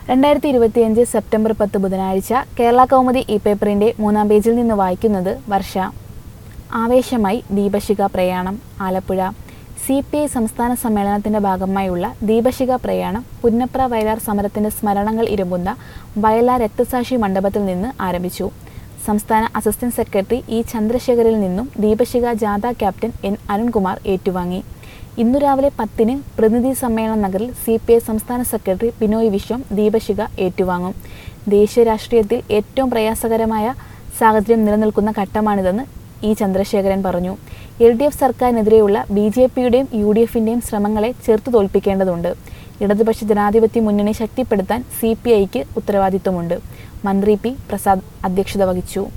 രണ്ടായിരത്തി ഇരുപത്തിയഞ്ച് സെപ്റ്റംബർ പത്ത് ബുധനാഴ്ച കേരള കൗമുദി ഇ പേപ്പറിന്റെ മൂന്നാം പേജിൽ നിന്ന് വായിക്കുന്നത് വർഷ ആവേശമായി ദീപശിഖ പ്രയാണം ആലപ്പുഴ സി പി ഐ സംസ്ഥാന സമ്മേളനത്തിന്റെ ഭാഗമായുള്ള ദീപശിഖ പ്രയാണം പുന്നപ്ര വയലാർ സമരത്തിന്റെ സ്മരണകൾ ഇരുമ്പുന്ന വയലാർ രക്തസാക്ഷി മണ്ഡപത്തിൽ നിന്ന് ആരംഭിച്ചു സംസ്ഥാന അസിസ്റ്റന്റ് സെക്രട്ടറി ഇ ചന്ദ്രശേഖരിൽ നിന്നും ദീപശിഖ ജാഥ ക്യാപ്റ്റൻ എൻ അരുൺകുമാർ ഏറ്റുവാങ്ങി ഇന്നു രാവിലെ പത്തിന് പ്രതിനിധി സമ്മേളന നഗറിൽ സി പി ഐ സംസ്ഥാന സെക്രട്ടറി ബിനോയ് വിശ്വം ദീപശിഖ ഏറ്റുവാങ്ങും ദേശീയ രാഷ്ട്രീയത്തിൽ ഏറ്റവും പ്രയാസകരമായ സാഹചര്യം നിലനിൽക്കുന്ന ഘട്ടമാണിതെന്ന് ഇ ചന്ദ്രശേഖരൻ പറഞ്ഞു എൽ ഡി എഫ് സർക്കാരിനെതിരെയുള്ള ബി ജെ പിയുടെയും യു ഡി എഫിൻ്റെയും ശ്രമങ്ങളെ ചെറുത്തു തോൽപ്പിക്കേണ്ടതുണ്ട് ഇടതുപക്ഷ ജനാധിപത്യ മുന്നണി ശക്തിപ്പെടുത്താൻ സി പി ഐക്ക് ഉത്തരവാദിത്വമുണ്ട് മന്ത്രി പി പ്രസാദ് അധ്യക്ഷത വഹിച്ചു